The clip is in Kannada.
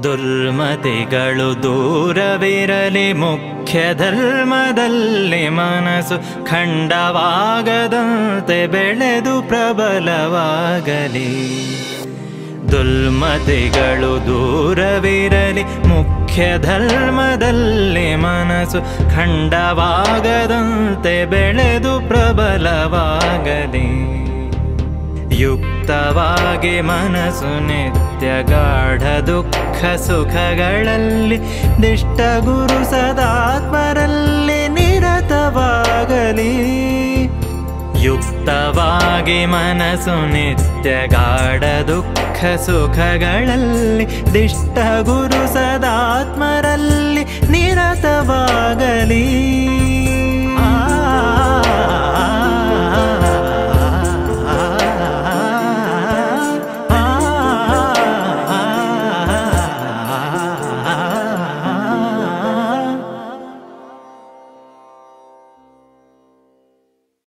ದುರ್ಮತಿಗಳು ದೂರವಿರಲಿ ಮುಖ್ಯ ಧರ್ಮದಲ್ಲಿ ಮನಸ್ಸು ಖಂಡವಾಗದಂತೆ ಬೆಳೆದು ಪ್ರಬಲವಾಗಲಿ ದುರ್ಮತಿಗಳು ದೂರವಿರಲಿ ಮುಖ್ಯ ಧರ್ಮದಲ್ಲಿ ಮನಸ್ಸು ಖಂಡವಾಗದಂತೆ ಬೆಳೆದು ಪ್ರಬಲವಾಗಲಿ ಯುಕ್ತವಾಗಿ ಮನಸ್ಸು ನಿತ್ಯ ಗಾಢ ದುಃಖ ಸುಖಗಳಲ್ಲಿ ದಿಷ್ಟ ಗುರು ಸದಾತ್ಮರಲ್ಲಿ ನಿರತವಾಗಲಿ ಯುಕ್ತವಾಗಿ ಮನಸ್ಸು ನಿತ್ಯ ಗಾಢ ದುಃಖ ಸುಖಗಳಲ್ಲಿ ದಿಷ್ಟ ಗುರು ಸದಾತ್ಮರಲ್ಲಿ ನಿರತವಾಗಲಿ